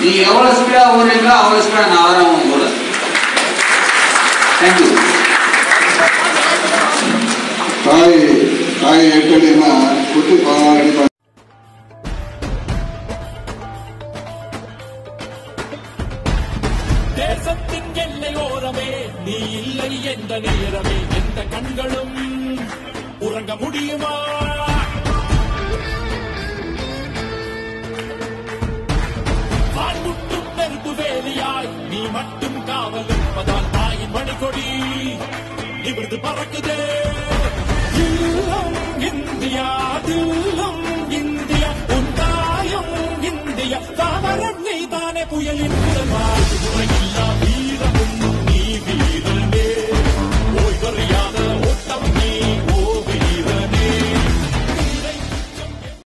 நீங்க எவ்வளவு ஸ்பீடா ஓடுறீங்களோ அவ்வளவு ஸ்பீடா நான் வரேன் உங்க கூட தேங்க்யூ தாய் தாய் எட்டடினா குட்டி பதினாறு அடி தேசத்தின் எல்லையோரமே நீ இல்லை என்ற நேரமே எந்த கண்களும் உறங்க முடியுமா வான்முட்டும் நெருப்பு வேலியாய் நீ மட்டும் காவல் இருப்பதால் தாயின் மணிக்கொடி நிமிர்ந்து பறக்குதே தில்லம் இந்தியா தில்லம் இந்தியா உன் தாயும் இந்தியா தாவரம் நீதானே புயலின் குரல் இல்லா வீர